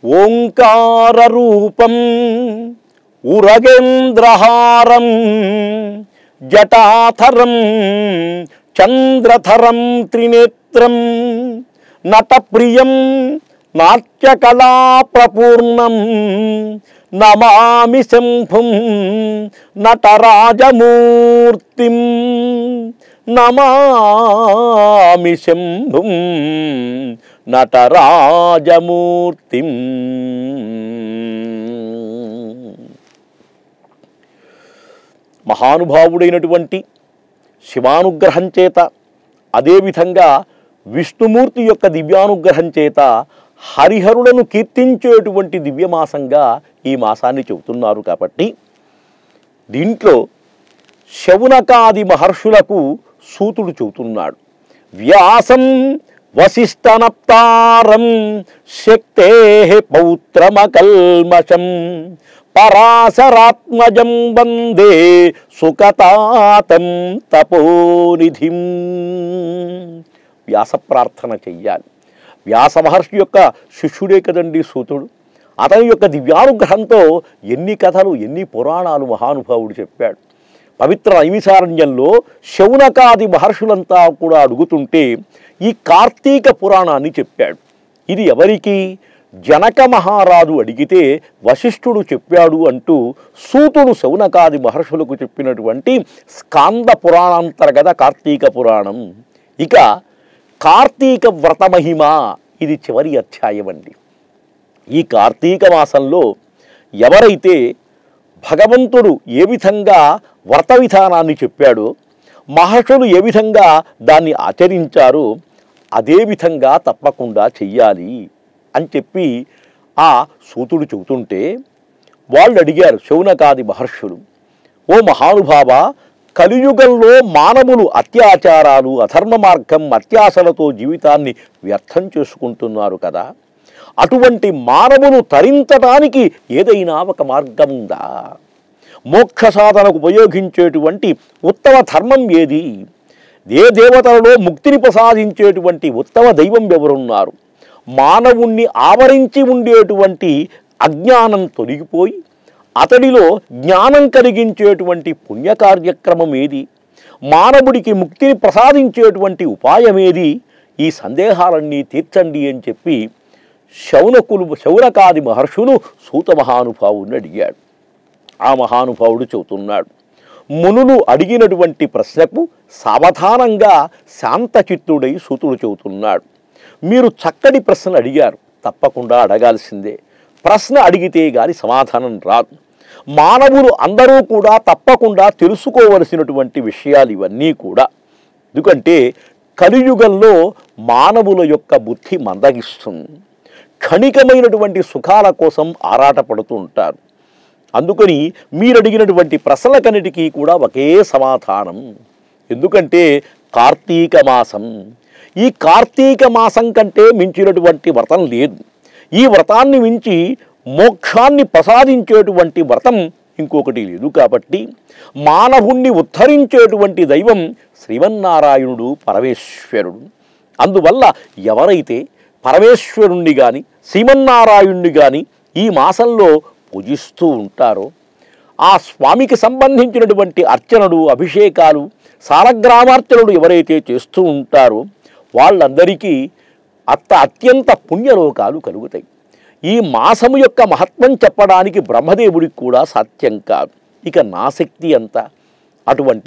ఓంకార రూపం ఉరగేంద్రహారం జటాధరం చంద్రధరం త్రినేత్రం నటప్రియం నాట్యకళా ప్రపూర్ణం నమామి శంభుం నటరాజమూర్తిం నమామి శంభుం నటరాజమూర్తిం మహానుభావుడైనటువంటి శివానుగ్రహం చేత అదేవిధంగా విష్ణుమూర్తి యొక్క దివ్యానుగ్రహం చేత హరిహరులను కీర్తించేటువంటి దివ్యమాసంగా ఈ మాసాన్ని చెబుతున్నారు కాబట్టి దీంట్లో శౌనకాది మహర్షులకు సూతుడు చెబుతున్నాడు వ్యాసం వశిష్టనప్తారం శక్తే పౌత్రమకల్మషం పరాశరాత్మజం వందే సుఖతాతం తపోనిధిం వ్యాస ప్రార్థన చెయ్యాలి వ్యాస మహర్షి యొక్క శిష్యుడే కదండి సూతుడు అతని యొక్క దివ్యానుగ్రహంతో ఎన్ని కథలు ఎన్ని పురాణాలు మహానుభావుడు చెప్పాడు పవిత్ర నైమిసారణ్యంలో శౌనకాది మహర్షులంతా కూడా అడుగుతుంటే ఈ కార్తీక పురాణాన్ని చెప్పాడు ఇది ఎవరికి జనక మహారాజు అడిగితే వశిష్ఠుడు చెప్పాడు అంటూ సూతుడు శౌనకాది మహర్షులకు చెప్పినటువంటి స్కాంద పురాణాంతర్గత కార్తీక పురాణం ఇక కార్తీక వ్రత మహిమ ఇది చివరి అధ్యాయం అండి ఈ కార్తీక మాసంలో ఎవరైతే భగవంతుడు ఏ విధంగా వ్రత విధానాన్ని చెప్పాడో మహర్షులు ఏ విధంగా దాన్ని ఆచరించారో అదే విధంగా తప్పకుండా చెయ్యాలి అని చెప్పి ఆ సూతుడు చెబుతుంటే వాళ్ళు అడిగారు శౌనకాది మహర్షులు ఓ మహానుభావ కలియుగంలో మానవులు అత్యాచారాలు అధర్మ మార్గం అత్యాశలతో జీవితాన్ని వ్యర్థం చేసుకుంటున్నారు కదా అటువంటి మానవులు తరించడానికి ఏదైనా ఒక మార్గం ఉందా మోక్ష సాధనకు ఉపయోగించేటువంటి ఉత్తమ ధర్మం ఏది ఏ దేవతలలో ముక్తిని ప్రసాదించేటువంటి ఉత్తమ దైవం ఎవరున్నారు మానవుణ్ణి ఆవరించి ఉండేటువంటి అజ్ఞానం తొలగిపోయి అతడిలో జ్ఞానం కలిగించేటువంటి పుణ్య కార్యక్రమం ఏది మానవుడికి ముక్తిని ప్రసాదించేటువంటి ఉపాయమేది ఈ సందేహాలన్నీ తీర్చండి అని చెప్పి శౌనకులు శౌనకాది మహర్షులు సూత మహానుభావుని అడిగాడు ఆ మహానుభావుడు చెబుతున్నాడు మునులు అడిగినటువంటి ప్రశ్నకు సావధానంగా శాంతచిత్తుడై సూతుడు చెబుతున్నాడు మీరు చక్కటి ప్రశ్న అడిగారు తప్పకుండా అడగాల్సిందే ప్రశ్న అడిగితే గాని సమాధానం రాదు మానవులు అందరూ కూడా తప్పకుండా తెలుసుకోవలసినటువంటి విషయాలు ఇవన్నీ కూడా ఎందుకంటే కలియుగంలో మానవుల యొక్క బుద్ధి మందగిస్తుంది క్షణికమైనటువంటి సుఖాల కోసం ఆరాటపడుతూ ఉంటారు అందుకని మీరు అడిగినటువంటి ప్రశ్నలకన్నిటికీ కూడా ఒకే సమాధానం ఎందుకంటే కార్తీక మాసం ఈ కార్తీక మాసం కంటే మించినటువంటి వ్రతం లేదు ఈ వ్రతాన్ని మించి మోక్షాన్ని ప్రసాదించేటువంటి వ్రతం ఇంకొకటి లేదు కాబట్టి మానవుణ్ణి ఉద్ధరించేటువంటి దైవం శ్రీమన్నారాయణుడు పరమేశ్వరుడు అందువల్ల ఎవరైతే పరమేశ్వరుణ్ణి కానీ శ్రీమన్నారాయణుణ్ణి కానీ ఈ మాసంలో పూజిస్తూ ఉంటారో ఆ స్వామికి సంబంధించినటువంటి అర్చనలు అభిషేకాలు సాలగ్రామార్చనలు ఎవరైతే చేస్తూ ఉంటారో వాళ్ళందరికీ అత్త అత్యంత పుణ్యలోకాలు కలుగుతాయి ఈ మాసము యొక్క మహత్వం చెప్పడానికి బ్రహ్మదేవుడికి కూడా సాధ్యం కాదు ఇక నా శక్తి అంతా అటువంటి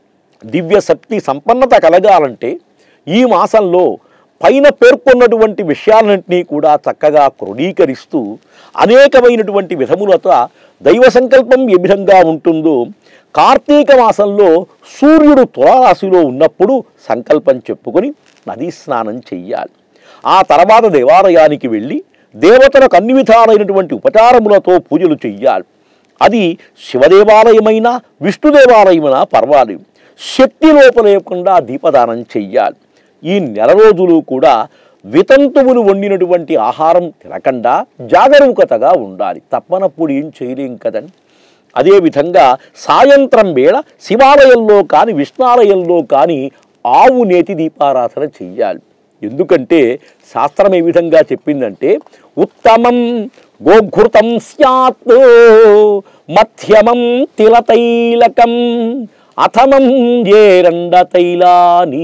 దివ్య శక్తి సంపన్నత కలగాలంటే ఈ మాసంలో పైన పేర్కొన్నటువంటి విషయాలన్నింటినీ కూడా చక్కగా క్రోడీకరిస్తూ అనేకమైనటువంటి విధములతో దైవ సంకల్పం ఏ విధంగా ఉంటుందో కార్తీక మాసంలో సూర్యుడు తులారాశిలో ఉన్నప్పుడు సంకల్పం చెప్పుకొని నదీ స్నానం చెయ్యాలి ఆ తర్వాత దేవాలయానికి వెళ్ళి దేవతలకు అన్ని విధాలైనటువంటి ఉపచారములతో పూజలు చెయ్యాలి అది శివదేవాలయమైనా విష్ణు దేవాలయమైనా పర్వాలేదు శక్తి లోపలేకుండా దీపదానం చెయ్యాలి ఈ నెల రోజులు కూడా వితంతువులు వండినటువంటి ఆహారం తినకుండా జాగరూకతగా ఉండాలి తప్పనప్పుడు ఏం చేయలేం కదండి అదేవిధంగా సాయంత్రం వేళ శివాలయంలో కానీ విష్ణాలయంలో కానీ ఆవు నేతి దీపారాధన చెయ్యాలి ఎందుకంటే శాస్త్రం ఏ విధంగా చెప్పిందంటే ఉత్తమం గోఘృతం స్యాత్ మధ్యమం తిలతైలకం అథమం ఏరండ తైలాని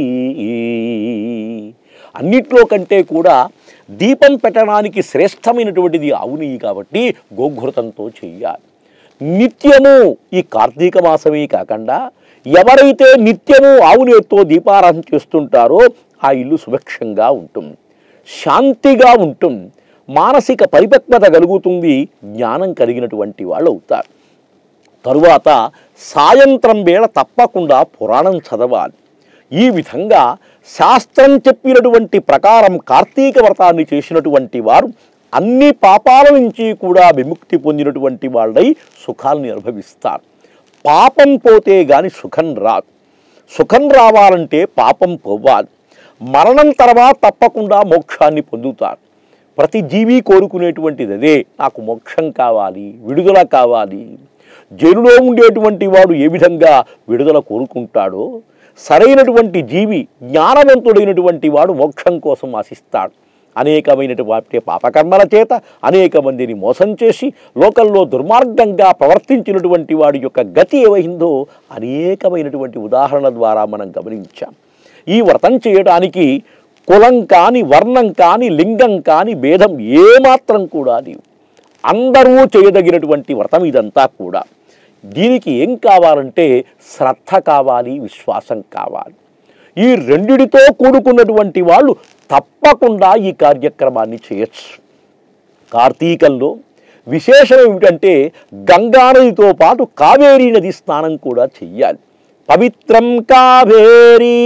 అన్నిట్లో కంటే కూడా దీపం పెట్టడానికి శ్రేష్టమైనటువంటిది ఆవు నెయ్యి కాబట్టి గోఘృతంతో చెయ్యాలి నిత్యము ఈ కార్తీక మాసమే కాకుండా ఎవరైతే నిత్యము ఆవు నెయ్యితో దీపారాధన చేస్తుంటారో ఆ ఇల్లు సుభిక్షంగా ఉంటుంది శాంతిగా ఉంటుంది మానసిక పరిపక్వత కలుగుతుంది జ్ఞానం కలిగినటువంటి వాళ్ళు అవుతారు తరువాత సాయంత్రం వేళ తప్పకుండా పురాణం చదవాలి ఈ విధంగా శాస్త్రం చెప్పినటువంటి ప్రకారం కార్తీక వ్రతాన్ని చేసినటువంటి వారు అన్ని పాపాల నుంచి కూడా విముక్తి పొందినటువంటి వాళ్ళై సుఖాల్ని అనుభవిస్తారు పాపం పోతే గాని సుఖం రాదు సుఖం రావాలంటే పాపం పోవాలి మరణం తర్వాత తప్పకుండా మోక్షాన్ని పొందుతారు ప్రతి జీవి కోరుకునేటువంటిది అదే నాకు మోక్షం కావాలి విడుదల కావాలి జైలులో ఉండేటువంటి వాడు ఏ విధంగా విడుదల కోరుకుంటాడో సరైనటువంటి జీవి జ్ఞానవంతుడైనటువంటి వాడు మోక్షం కోసం ఆశిస్తాడు అనేకమైనటువంటి పాపకర్మల చేత అనేక మందిని మోసం చేసి లోకంలో దుర్మార్గంగా ప్రవర్తించినటువంటి వాడి యొక్క గతి ఏమైందో అనేకమైనటువంటి ఉదాహరణల ద్వారా మనం గమనించాం ఈ వ్రతం చేయడానికి కులం కాని వర్ణం కాని లింగం కాని భేదం ఏమాత్రం కూడా లేవు అందరూ చేయదగినటువంటి వ్రతం ఇదంతా కూడా దీనికి ఏం కావాలంటే శ్రద్ధ కావాలి విశ్వాసం కావాలి ఈ రెండిటితో కూడుకున్నటువంటి వాళ్ళు తప్పకుండా ఈ కార్యక్రమాన్ని చేయొచ్చు కార్తీకంలో విశేషం ఏమిటంటే గంగానదితో పాటు కావేరీ నది స్నానం కూడా చెయ్యాలి పవిత్రం కావేరీ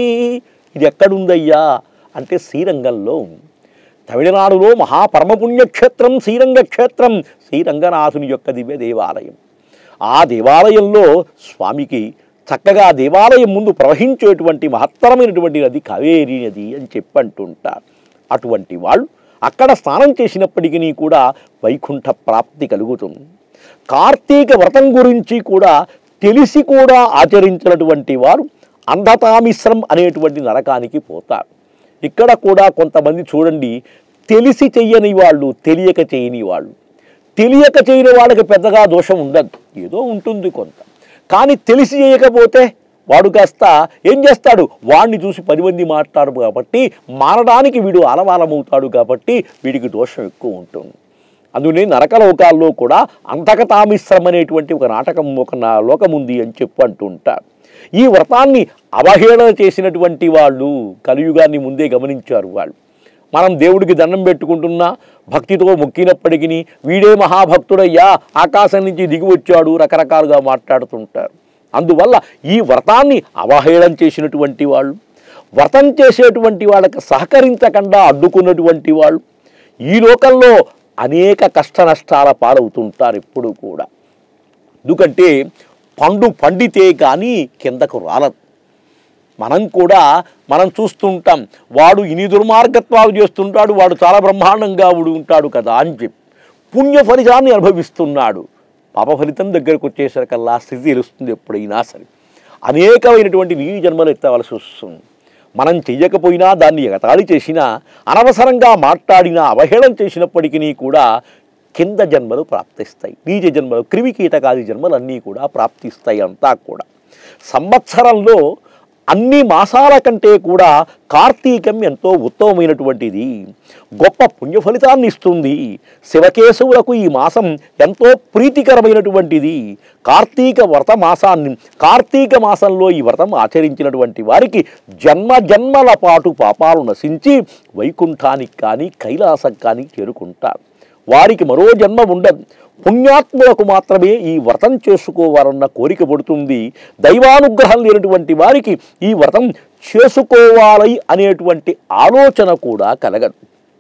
ఇది ఎక్కడుందయ్యా అంటే శ్రీరంగంలో ఉంది తమిళనాడులో మహాపరమపుణ్యక్షేత్రం శ్రీరంగ క్షేత్రం శ్రీరంగనాథుని యొక్క దివ్య దేవాలయం ఆ దేవాలయంలో స్వామికి చక్కగా దేవాలయం ముందు ప్రవహించేటువంటి మహత్తరమైనటువంటి నది కావేరీ నది అని చెప్పి అంటుంటారు అటువంటి వాళ్ళు అక్కడ స్నానం చేసినప్పటికీ కూడా వైకుంఠ ప్రాప్తి కలుగుతుంది కార్తీక వ్రతం గురించి కూడా తెలిసి కూడా ఆచరించినటువంటి వారు అంధతామిశ్రం అనేటువంటి నరకానికి పోతారు ఇక్కడ కూడా కొంతమంది చూడండి తెలిసి చెయ్యని వాళ్ళు తెలియక చేయని వాళ్ళు తెలియక చేయని వాళ్ళకి పెద్దగా దోషం ఉండదు ఏదో ఉంటుంది కొంత కానీ తెలిసి చేయకపోతే వాడు కాస్త ఏం చేస్తాడు వాడిని చూసి పది మంది మాట్లాడు కాబట్టి మారడానికి వీడు ఆలవాలమవుతాడు కాబట్టి వీడికి దోషం ఎక్కువ ఉంటుంది అందుకని నరకలోకాల్లో కూడా అంతకతామిశ్రం అనేటువంటి ఒక నాటకం ఒక నా- లోకం ఉంది అని చెప్పు అంటుంటారు ఈ వ్రతాన్ని అవహేళన చేసినటువంటి వాళ్ళు కలియుగాన్ని ముందే గమనించారు వాళ్ళు మనం దేవుడికి దండం పెట్టుకుంటున్నా భక్తితో మొక్కినప్పటికీ వీడే మహాభక్తుడయ్యా ఆకాశం నుంచి దిగి వచ్చాడు రకరకాలుగా మాట్లాడుతుంటారు అందువల్ల ఈ వ్రతాన్ని అవహేళన చేసినటువంటి వాళ్ళు వ్రతం చేసేటువంటి వాళ్ళకి సహకరించకుండా అడ్డుకున్నటువంటి వాళ్ళు ఈ లోకంలో అనేక కష్ట నష్టాల పాలవుతుంటారు ఎప్పుడూ కూడా ఎందుకంటే పండు పండితే కానీ కిందకు రాలదు మనం కూడా మనం చూస్తుంటాం వాడు ఇన్ని దుర్మార్గత్వాలు చేస్తుంటాడు వాడు చాలా బ్రహ్మాండంగా ఉడి ఉంటాడు కదా అని చెప్పి పుణ్య ఫలితాన్ని అనుభవిస్తున్నాడు పాప ఫలితం దగ్గరకు వచ్చేసరికల్లా స్థితి తెలుస్తుంది ఎప్పుడైనా సరే అనేకమైనటువంటి నీ జన్మలు ఎత్తవలసి వస్తుంది మనం చెయ్యకపోయినా దాన్ని ఎగతాళి చేసినా అనవసరంగా మాట్లాడినా అవహేళన చేసినప్పటికీ కూడా కింద జన్మలు ప్రాప్తిస్తాయి నీచ జన్మలు క్రిమి కీటకాది జన్మలు అన్నీ కూడా ప్రాప్తిస్తాయి అంతా కూడా సంవత్సరంలో అన్ని మాసాల కంటే కూడా కార్తీకం ఎంతో ఉత్తమమైనటువంటిది గొప్ప పుణ్య ఫలితాన్ని ఇస్తుంది శివకేశవులకు ఈ మాసం ఎంతో ప్రీతికరమైనటువంటిది కార్తీక వ్రత మాసాన్ని కార్తీక మాసంలో ఈ వ్రతం ఆచరించినటువంటి వారికి జన్మ జన్మల పాటు పాపాలు నశించి వైకుంఠానికి కానీ కైలాసం కానీ చేరుకుంటారు వారికి మరో జన్మ ఉండదు పుణ్యాత్ములకు మాత్రమే ఈ వ్రతం చేసుకోవాలన్న కోరిక పడుతుంది దైవానుగ్రహం లేనటువంటి వారికి ఈ వ్రతం చేసుకోవాలి అనేటువంటి ఆలోచన కూడా కలగదు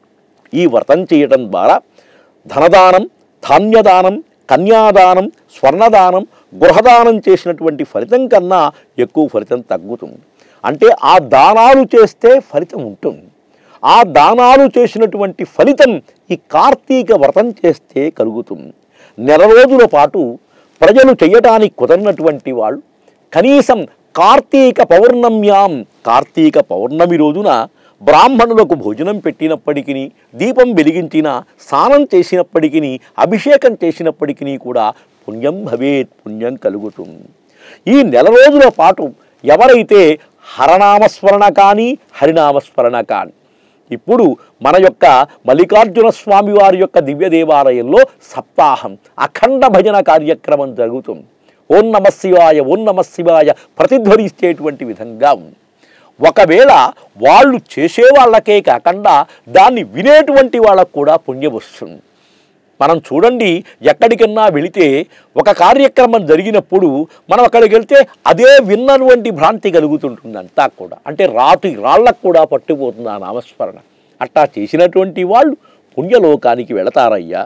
ఈ వ్రతం చేయడం ద్వారా ధనదానం ధాన్యదానం కన్యాదానం స్వర్ణదానం గృహదానం చేసినటువంటి ఫలితం కన్నా ఎక్కువ ఫలితం తగ్గుతుంది అంటే ఆ దానాలు చేస్తే ఫలితం ఉంటుంది ఆ దానాలు చేసినటువంటి ఫలితం ఈ కార్తీక వ్రతం చేస్తే కలుగుతుంది నెల రోజుల పాటు ప్రజలు చేయటానికి కుదరినటువంటి వాళ్ళు కనీసం కార్తీక పౌర్ణమ్యాం కార్తీక పౌర్ణమి రోజున బ్రాహ్మణులకు భోజనం పెట్టినప్పటికీ దీపం వెలిగించిన స్నానం చేసినప్పటికీ అభిషేకం చేసినప్పటికీ కూడా పుణ్యం భవేత్ పుణ్యం కలుగుతుంది ఈ నెల రోజుల పాటు ఎవరైతే హరనామస్మరణ కానీ హరినామస్మరణ కానీ ఇప్పుడు మన యొక్క మల్లికార్జున స్వామి వారి యొక్క దివ్య దేవాలయంలో సప్తాహం అఖండ భజన కార్యక్రమం జరుగుతుంది ఓం నమ శివాయ ఓం నమ శివాయ ప్రతిధ్వనించేటువంటి విధంగా ఉంది ఒకవేళ వాళ్ళు చేసే వాళ్ళకే కాకుండా దాన్ని వినేటువంటి వాళ్ళకు కూడా పుణ్యం వస్తుంది మనం చూడండి ఎక్కడికన్నా వెళితే ఒక కార్యక్రమం జరిగినప్పుడు మనం అక్కడికి వెళ్తే అదే విన్నటువంటి భ్రాంతి కలుగుతుంటుంది అంతా కూడా అంటే రాతి రాళ్ళకు కూడా పట్టిపోతుంది ఆ నామస్మరణ అట్టా చేసినటువంటి వాళ్ళు పుణ్యలోకానికి వెళతారయ్యా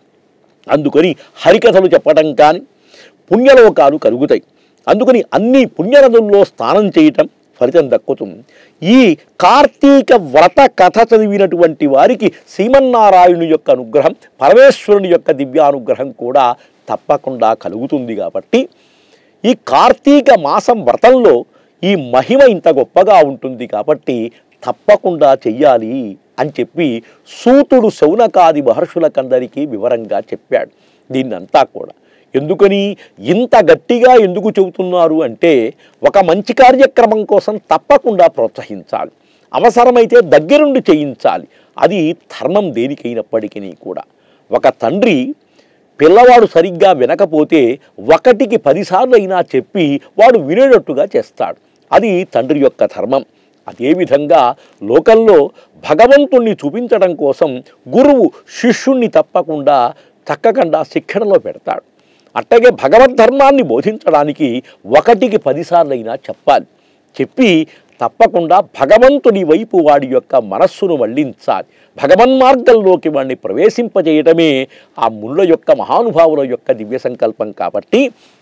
అందుకని హరికథలు చెప్పడం కానీ పుణ్యలోకాలు కలుగుతాయి అందుకని అన్ని పుణ్యనదుల్లో స్నానం చేయటం ఫలితం దక్కుతుంది ఈ కార్తీక వ్రత కథ చదివినటువంటి వారికి శ్రీమన్నారాయణుని యొక్క అనుగ్రహం పరమేశ్వరుని యొక్క దివ్యానుగ్రహం కూడా తప్పకుండా కలుగుతుంది కాబట్టి ఈ కార్తీక మాసం వ్రతంలో ఈ మహిమ ఇంత గొప్పగా ఉంటుంది కాబట్టి తప్పకుండా చెయ్యాలి అని చెప్పి సూతుడు శౌనకాది మహర్షులకందరికీ వివరంగా చెప్పాడు దీన్నంతా కూడా ఎందుకని ఇంత గట్టిగా ఎందుకు చెబుతున్నారు అంటే ఒక మంచి కార్యక్రమం కోసం తప్పకుండా ప్రోత్సహించాలి అవసరమైతే దగ్గరుండి చేయించాలి అది ధర్మం దేనికైనప్పటికీ కూడా ఒక తండ్రి పిల్లవాడు సరిగ్గా వినకపోతే ఒకటికి పదిసార్లు అయినా చెప్పి వాడు వినేటట్టుగా చేస్తాడు అది తండ్రి యొక్క ధర్మం అదేవిధంగా లోకంలో భగవంతుణ్ణి చూపించడం కోసం గురువు శిష్యుణ్ణి తప్పకుండా చక్కకుండా శిక్షణలో పెడతాడు అట్టగే భగవద్ధర్మాన్ని బోధించడానికి ఒకటికి పదిసార్లైనా చెప్పాలి చెప్పి తప్పకుండా భగవంతుని వైపు వాడి యొక్క మనస్సును మళ్లించాలి భగవన్మార్గంలోకి వాడిని ప్రవేశింపజేయటమే ఆ ముళ్ళ యొక్క మహానుభావుల యొక్క దివ్య సంకల్పం కాబట్టి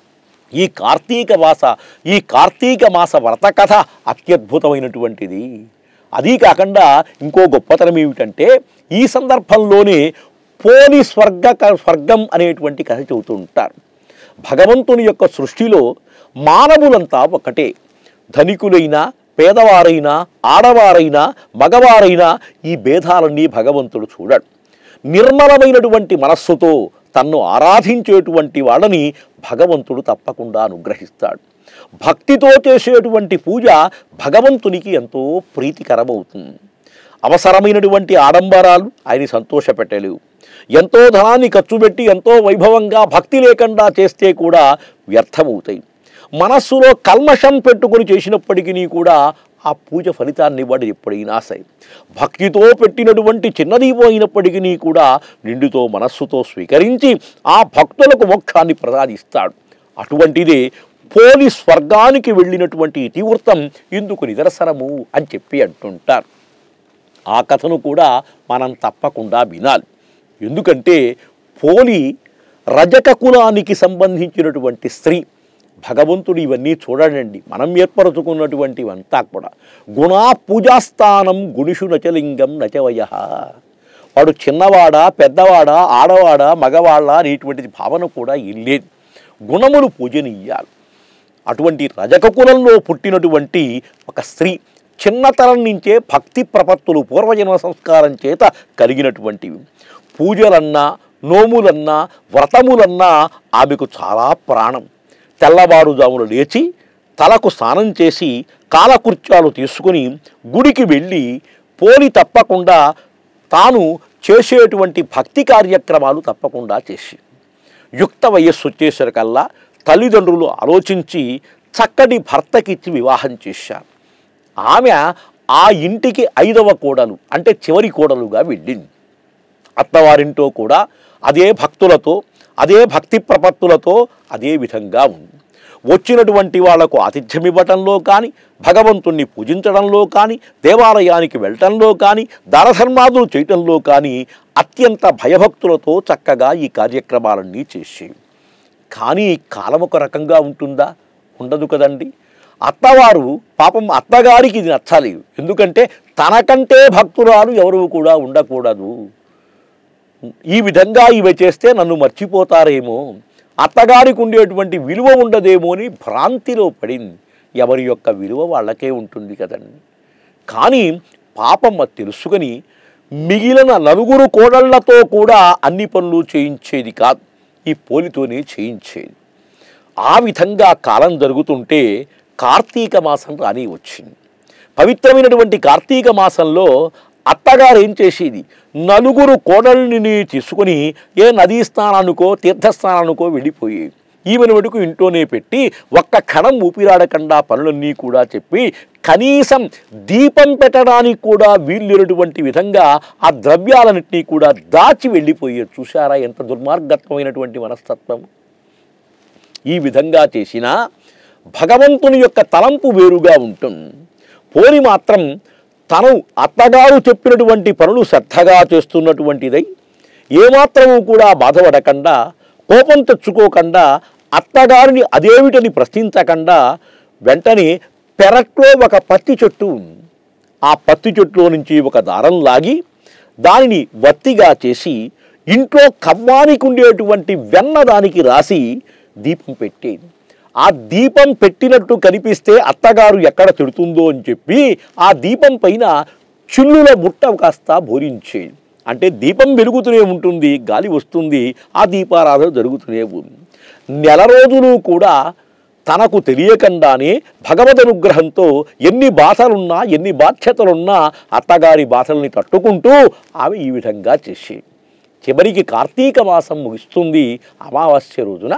ఈ కార్తీక మాస ఈ కార్తీక మాస వ్రత కథ అత్యద్భుతమైనటువంటిది అదీ కాకుండా ఇంకో గొప్పతనం ఏమిటంటే ఈ సందర్భంలోనే పోలి స్వర్గ క- స్వర్గం అనేటువంటి కథ చెబుతూ ఉంటారు భగవంతుని యొక్క సృష్టిలో మానవులంతా ఒకటే ధనికులైనా పేదవారైనా ఆడవారైనా మగవారైనా ఈ భేదాలన్నీ భగవంతుడు చూడడు నిర్మలమైనటువంటి మనస్సుతో తన్ను ఆరాధించేటువంటి వాళ్ళని భగవంతుడు తప్పకుండా అనుగ్రహిస్తాడు భక్తితో చేసేటువంటి పూజ భగవంతునికి ఎంతో ప్రీతికరమవుతుంది అవసరమైనటువంటి ఆడంబరాలు ఆయన సంతోషపెట్టలేవు ఎంతో ధనాన్ని ఖర్చు పెట్టి ఎంతో వైభవంగా భక్తి లేకుండా చేస్తే కూడా వ్యర్థమవుతాయి మనస్సులో కల్మషం పెట్టుకొని చేసినప్పటికీ కూడా ఆ పూజ ఫలితాన్ని ఇవ్వడు ఎప్పుడైనా సరే భక్తితో పెట్టినటువంటి చిన్న దీపం అయినప్పటికీ కూడా నిండుతో మనస్సుతో స్వీకరించి ఆ భక్తులకు మోక్షాన్ని ప్రసాదిస్తాడు అటువంటిదే పోలి స్వర్గానికి వెళ్ళినటువంటి ఇతివృత్తం ఇందుకు నిదర్శనము అని చెప్పి అంటుంటారు ఆ కథను కూడా మనం తప్పకుండా వినాలి ఎందుకంటే పోలి రజక కులానికి సంబంధించినటువంటి స్త్రీ భగవంతుడు ఇవన్నీ చూడడండి మనం ఏర్పరచుకున్నటువంటివంతా కూడా గుణా పూజాస్థానం గుణిషు నచలింగం నచవయ వాడు చిన్నవాడా పెద్దవాడా ఆడవాడా మగవాళ్ళ అనేటువంటిది భావన కూడా ఇల్లేదు గుణములు పూజనీయాలి అటువంటి రజక కులంలో పుట్టినటువంటి ఒక స్త్రీ చిన్నతనం నుంచే భక్తి ప్రపత్తులు పూర్వజన్మ సంస్కారం చేత కలిగినటువంటివి పూజలన్నా నోములన్నా వ్రతములన్నా ఆమెకు చాలా ప్రాణం తెల్లవారుజామున లేచి తలకు స్నానం చేసి కాలకృత్యాలు తీసుకుని గుడికి వెళ్ళి పోలి తప్పకుండా తాను చేసేటువంటి భక్తి కార్యక్రమాలు తప్పకుండా చేసి యుక్త వయస్సు వచ్చేసరికల్లా తల్లిదండ్రులు ఆలోచించి చక్కటి భర్తకిచ్చి వివాహం చేశారు ఆమె ఆ ఇంటికి ఐదవ కోడలు అంటే చివరి కోడలుగా వెళ్ళింది అత్తవారింటో కూడా అదే భక్తులతో అదే భక్తి ప్రపత్తులతో అదే విధంగా ఉంది వచ్చినటువంటి వాళ్లకు ఆతిథ్యం ఇవ్వటంలో కానీ భగవంతుణ్ణి పూజించడంలో కానీ దేవాలయానికి వెళ్ళటంలో కానీ దానధర్మాదులు చేయటంలో కానీ అత్యంత భయభక్తులతో చక్కగా ఈ కార్యక్రమాలన్నీ చేసేవి కానీ కాలం ఒక రకంగా ఉంటుందా ఉండదు కదండి అత్తవారు పాపం అత్తగారికి ఇది నచ్చాలి ఎందుకంటే తనకంటే భక్తురాలు ఎవరు కూడా ఉండకూడదు ఈ విధంగా ఇవి చేస్తే నన్ను మర్చిపోతారేమో అత్తగారికి ఉండేటువంటి విలువ ఉండదేమో అని భ్రాంతిలో పడింది ఎవరి యొక్క విలువ వాళ్ళకే ఉంటుంది కదండి కానీ పాపం అది తెలుసుకొని మిగిలిన నలుగురు కోడళ్లతో కూడా అన్ని పనులు చేయించేది కాదు ఈ పోలితోనే చేయించేది ఆ విధంగా కాలం జరుగుతుంటే కార్తీక మాసం రాని వచ్చింది పవిత్రమైనటువంటి కార్తీక మాసంలో అత్తగారు ఏం చేసేది నలుగురు కోడల్ని తీసుకుని ఏ నదీ స్నానానికో తీర్థస్నానానికో వెళ్ళిపోయేది ఈమెను మటుకు ఇంట్లోనే పెట్టి ఒక్క క్షణం ఊపిరాడకుండా పనులన్నీ కూడా చెప్పి కనీసం దీపం పెట్టడానికి కూడా వీల్లేనటువంటి విధంగా ఆ ద్రవ్యాలన్నింటినీ కూడా దాచి వెళ్ళిపోయేది చూశారా ఎంత దుర్మార్గత్వమైనటువంటి మనస్తత్వం ఈ విధంగా చేసిన భగవంతుని యొక్క తలంపు వేరుగా ఉంటుంది పోని మాత్రం తను అత్తగారు చెప్పినటువంటి పనులు శ్రద్ధగా చేస్తున్నటువంటిదై ఏమాత్రము కూడా బాధపడకుండా కోపం తెచ్చుకోకుండా అత్తగారిని అదేమిటని ప్రశ్నించకుండా వెంటనే పెరట్లో ఒక పత్తి చెట్టు ఉంది. ఆ పత్తి చెట్టులో నుంచి ఒక దారం లాగి దానిని వత్తిగా చేసి ఇంట్లో కవ్వానికి ఉండేటువంటి వెన్న దానికి రాసి దీపం పెట్టేది ఆ దీపం పెట్టినట్టు కనిపిస్తే అత్తగారు ఎక్కడ తిడుతుందో అని చెప్పి ఆ దీపం పైన చిల్లుల బుట్ట కాస్త బోరించేది అంటే దీపం వెలుగుతూనే ఉంటుంది గాలి వస్తుంది ఆ దీపారాధన జరుగుతూనే ఉంది నెల రోజులు కూడా తనకు తెలియకుండానే భగవద్ అనుగ్రహంతో ఎన్ని బాధలున్నా ఎన్ని బాధ్యతలున్నా అత్తగారి బాధల్ని తట్టుకుంటూ ఆమె ఈ విధంగా చేసేది చివరికి కార్తీక మాసం ముగిస్తుంది అమావాస్య రోజున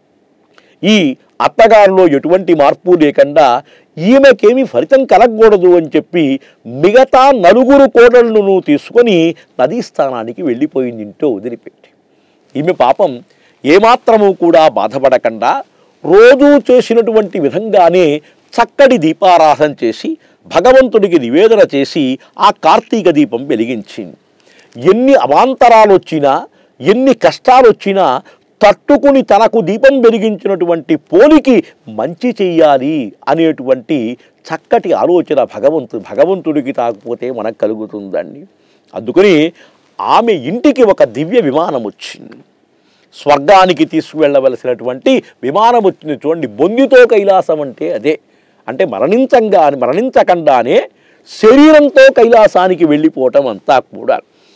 ఈ అత్తగారిలో ఎటువంటి మార్పు లేకుండా ఈమెకేమి ఫలితం కలగకూడదు అని చెప్పి మిగతా నలుగురు కోడళ్లను తీసుకొని నదీ స్థానానికి వెళ్ళిపోయింది ఇంట్లో వదిలిపెట్టి ఈమె పాపం ఏమాత్రము కూడా బాధపడకుండా రోజూ చేసినటువంటి విధంగానే చక్కటి దీపారాధన చేసి భగవంతుడికి నివేదన చేసి ఆ కార్తీక దీపం వెలిగించింది ఎన్ని అవాంతరాలు వచ్చినా ఎన్ని కష్టాలు వచ్చినా తట్టుకుని తనకు దీపం వెలిగించినటువంటి పోలికి మంచి చెయ్యాలి అనేటువంటి చక్కటి ఆలోచన భగవంతుడు భగవంతుడికి తాకపోతే మనకు కలుగుతుందండి అందుకని ఆమె ఇంటికి ఒక దివ్య విమానం వచ్చింది స్వర్గానికి తీసుకువెళ్ళవలసినటువంటి విమానం వచ్చింది చూడండి బొందితో కైలాసం అంటే అదే అంటే మరణించంగా మరణించకుండానే శరీరంతో కైలాసానికి వెళ్ళిపోవటం అంతా కూడా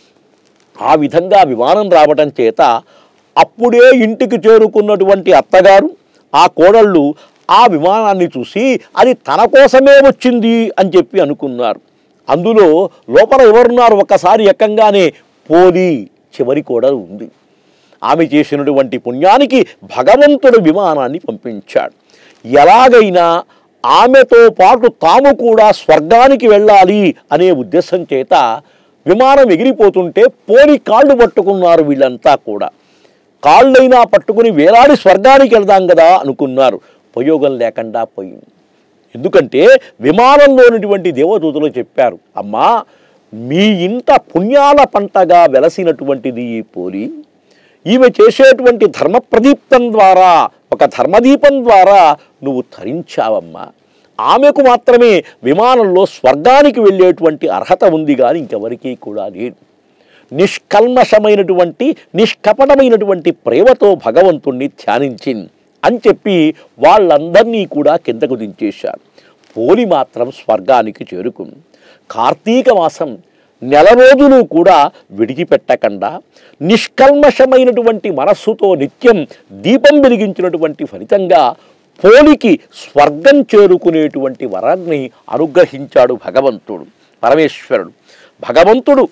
ఆ విధంగా విమానం రావటం చేత అప్పుడే ఇంటికి చేరుకున్నటువంటి అత్తగారు ఆ కోడళ్ళు ఆ విమానాన్ని చూసి అది తన కోసమే వచ్చింది అని చెప్పి అనుకున్నారు అందులో లోపల ఎవరున్నారు ఒక్కసారి ఎక్కంగానే పోలి చివరి కోడలు ఉంది ఆమె చేసినటువంటి పుణ్యానికి భగవంతుడు విమానాన్ని పంపించాడు ఎలాగైనా ఆమెతో పాటు తాము కూడా స్వర్గానికి వెళ్ళాలి అనే ఉద్దేశం చేత విమానం ఎగిరిపోతుంటే పోని కాళ్ళు పట్టుకున్నారు వీళ్ళంతా కూడా కాళ్ళైనా పట్టుకుని వేలాడి స్వర్గానికి వెళ్దాం కదా అనుకున్నారు ఉపయోగం లేకుండా పోయింది ఎందుకంటే విమానంలోనిటువంటి దేవదూతలు చెప్పారు అమ్మా మీ ఇంట పుణ్యాల పంటగా వెలసినటువంటిది ఈ పోలి ఈమె చేసేటువంటి ధర్మ ప్రదీప్తం ద్వారా ఒక ధర్మదీపం ద్వారా నువ్వు తరించావమ్మా ఆమెకు మాత్రమే విమానంలో స్వర్గానికి వెళ్ళేటువంటి అర్హత ఉంది కానీ ఇంకెవరికీ కూడా లేదు నిష్కల్మషమైనటువంటి నిష్కపటమైనటువంటి ప్రేమతో భగవంతుణ్ణి ధ్యానించింది అని చెప్పి వాళ్ళందరినీ కూడా కిందకు దించేశారు పోలి మాత్రం స్వర్గానికి చేరుకుంది కార్తీక మాసం నెల రోజులు కూడా విడిచిపెట్టకుండా నిష్కల్మషమైనటువంటి మనస్సుతో నిత్యం దీపం వెలిగించినటువంటి ఫలితంగా పోలికి స్వర్గం చేరుకునేటువంటి వరాన్ని అనుగ్రహించాడు భగవంతుడు పరమేశ్వరుడు భగవంతుడు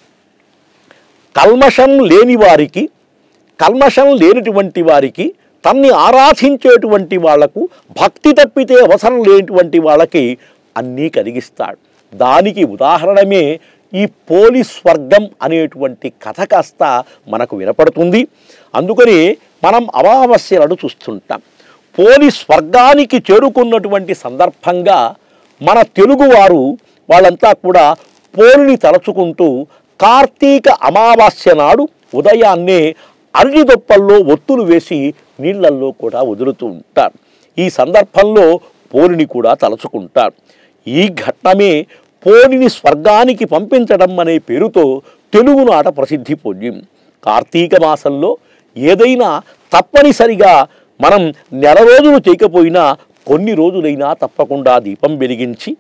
కల్మషం లేని వారికి కల్మషం లేనటువంటి వారికి తన్ని ఆరాధించేటువంటి వాళ్లకు భక్తి తప్పితే అవసరం లేనటువంటి వాళ్ళకి అన్నీ కలిగిస్తాడు దానికి ఉదాహరణమే ఈ పోలి స్వర్గం అనేటువంటి కథ కాస్త మనకు వినపడుతుంది అందుకని మనం అమావాస్యలను చూస్తుంటాం పోలి స్వర్గానికి చేరుకున్నటువంటి సందర్భంగా మన తెలుగువారు వాళ్ళంతా కూడా పోలిని తలచుకుంటూ కార్తీక అమావాస్య నాడు ఉదయాన్నే అరటి దొప్పల్లో ఒత్తులు వేసి నీళ్ళల్లో కూడా వదులుతూ ఉంటారు ఈ సందర్భంలో పోలిని కూడా తలచుకుంటారు ఈ ఘట్టమే పోలిని స్వర్గానికి పంపించడం అనే పేరుతో తెలుగునాట ప్రసిద్ధి పొందిం కార్తీక మాసంలో ఏదైనా తప్పనిసరిగా మనం నెల రోజులు చేయకపోయినా కొన్ని రోజులైనా తప్పకుండా దీపం వెలిగించి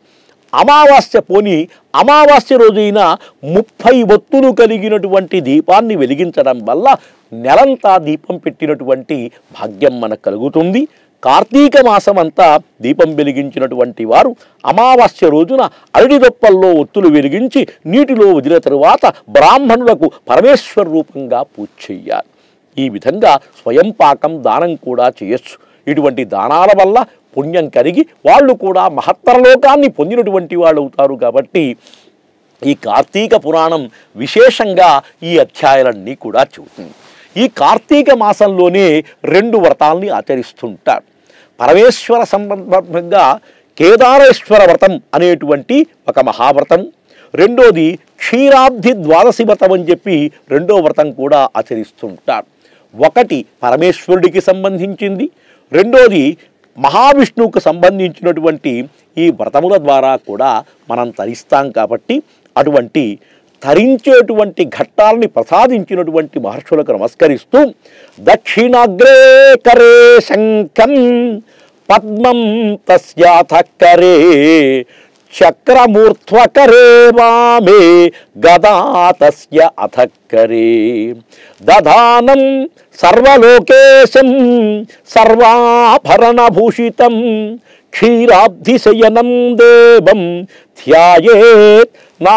అమావాస్య పోని అమావాస్య రోజైన ముప్పై ఒత్తులు కలిగినటువంటి దీపాన్ని వెలిగించడం వల్ల నెలంతా దీపం పెట్టినటువంటి భాగ్యం మనకు కలుగుతుంది కార్తీక మాసం అంతా దీపం వెలిగించినటువంటి వారు అమావాస్య రోజున అరటి దొప్పల్లో ఒత్తులు వెలిగించి నీటిలో వదిలిన తరువాత బ్రాహ్మణులకు పరమేశ్వర రూపంగా పూజ చెయ్యాలి ఈ విధంగా స్వయం పాకం దానం కూడా చేయొచ్చు ఇటువంటి దానాల వల్ల పుణ్యం కలిగి వాళ్ళు కూడా మహత్తర లోకాన్ని పొందినటువంటి వాళ్ళు అవుతారు కాబట్టి ఈ కార్తీక పురాణం విశేషంగా ఈ అధ్యాయాలన్నీ కూడా చెబుతుంది ఈ కార్తీక మాసంలోనే రెండు వ్రతాల్ని ఆచరిస్తుంటారు పరమేశ్వర సంబంధంగా కేదారేశ్వర వ్రతం అనేటువంటి ఒక మహావ్రతం రెండోది క్షీరాబ్ది ద్వాదశి వ్రతం అని చెప్పి రెండో వ్రతం కూడా ఆచరిస్తుంటారు ఒకటి పరమేశ్వరుడికి సంబంధించింది రెండోది మహావిష్ణువుకు సంబంధించినటువంటి ఈ వ్రతముల ద్వారా కూడా మనం తరిస్తాం కాబట్టి అటువంటి తరించేటువంటి ఘట్టాలని ప్రసాదించినటువంటి మహర్షులకు నమస్కరిస్తూ దక్షిణాగ్రే కరే శంఖం పద్మం తస్యాథ కరే చక్రమూర్ధ్వకరే వామే గదా తస్య అథకరే దధానం సర్వలోకేశం సర్వాభరణభూషితం క్షీరాబ్ధిశయనం దేవం ధ్యాయేత్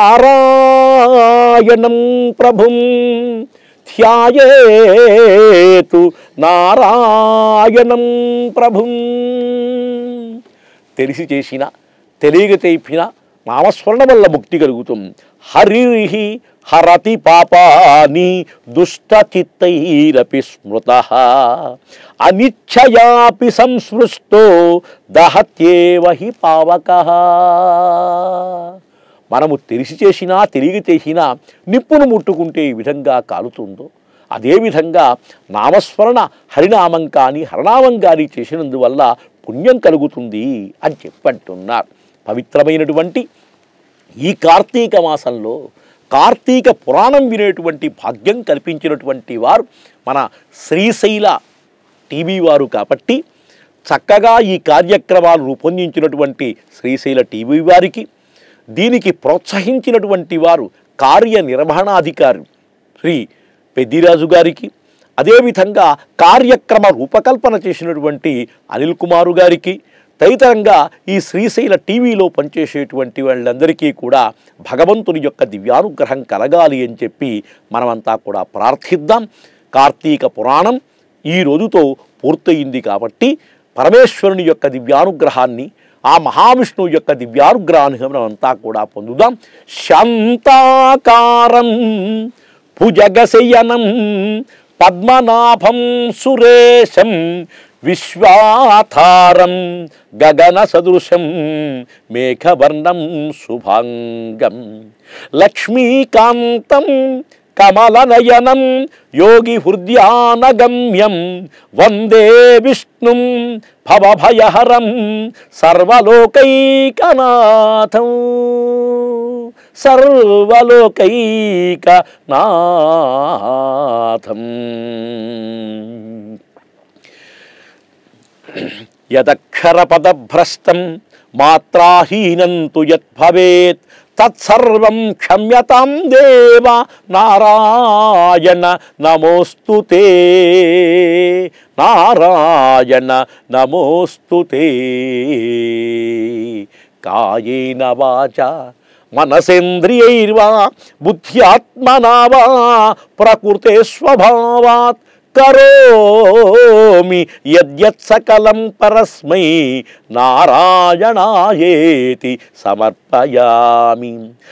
నారాయణం ప్రభుం ధ్యాయేతు నారాయణం ప్రభుం తెలిసి చేసిన తెలియక తెప్పిన నామస్మరణ వల్ల ముక్తి కలుగుతుంది హరిహి హరతి పాపాని దుష్టచిత్తైరపి స్మృత అనిచ్ఛయాపి సంస్పృష్టో దహత్యేవ హి పావక మనము తెలిసి చేసినా తెలియక చేసినా నిప్పును ముట్టుకుంటే ఈ విధంగా కాలుతుందో అదేవిధంగా నామస్మరణ హరినామం కానీ హరనామం కానీ చేసినందువల్ల పుణ్యం కలుగుతుంది అని చెప్పంటున్నారు పవిత్రమైనటువంటి ఈ కార్తీక మాసంలో కార్తీక పురాణం వినేటువంటి భాగ్యం కల్పించినటువంటి వారు మన శ్రీశైల టీవీ వారు కాబట్టి చక్కగా ఈ కార్యక్రమాలు రూపొందించినటువంటి శ్రీశైల టీవీ వారికి దీనికి ప్రోత్సహించినటువంటి వారు కార్యనిర్వహణాధికారి శ్రీ పెద్దిరాజు గారికి అదేవిధంగా కార్యక్రమ రూపకల్పన చేసినటువంటి అనిల్ కుమారు గారికి తదితరంగా ఈ శ్రీశైల టీవీలో పనిచేసేటువంటి వాళ్ళందరికీ కూడా భగవంతుని యొక్క దివ్యానుగ్రహం కలగాలి అని చెప్పి మనమంతా కూడా ప్రార్థిద్దాం కార్తీక పురాణం ఈ రోజుతో పూర్తయింది కాబట్టి పరమేశ్వరుని యొక్క దివ్యానుగ్రహాన్ని ఆ మహావిష్ణువు యొక్క దివ్యానుగ్రహాన్ని మనమంతా కూడా పొందుదాం శాంతాకారం భుజగశయనం పద్మనాభం సురేశం విశ్వాధారం గగన సదృశం మేఘవర్ణం శుభాంగం లక్ష్మీకాంతం కమలనయనం యోగి హృద్యానగమ్యం వందే విష్ణుం భవభయహరం సర్వలోకైకనాథం సర్వలోకైకనాథం యదక్షరపదభ్రష్టం మాత్రాహీనం తు యద్భవేత్ తత్సర్వం క్షమ్యతాం దేవ నారాయణ నమోస్తు నారాయణ నమోస్తు కాయేన వాచ మనసేంద్రియైర్వా బుద్ధ్యాత్మనా వా ప్రకృతే స్వభావాత్ కరోమి యద్యత్ సకలం పరస్మై నారాయణాయేతి సమర్పయామి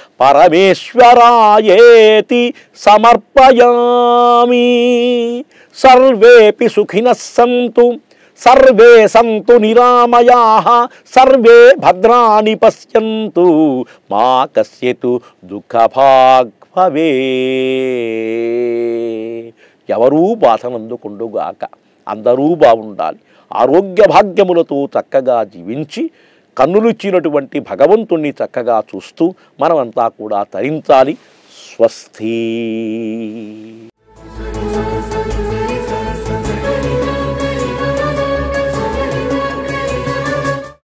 పరమేశ్వరాయేతి సమర్పయామి సర్వేపి సుఖినః సంతు సర్వే సంతు నిరామయా సర్వే భద్రాణి పశ్యంతు మా కశ్యతు దుఃఖభాగ్ భవే ఎవరూ బాధనందుకుండుగాక అందరూ బాగుండాలి ఆరోగ్య భాగ్యములతో చక్కగా జీవించి కన్నులిచ్చినటువంటి భగవంతుణ్ణి చక్కగా చూస్తూ మనమంతా కూడా తరించాలి స్వస్తి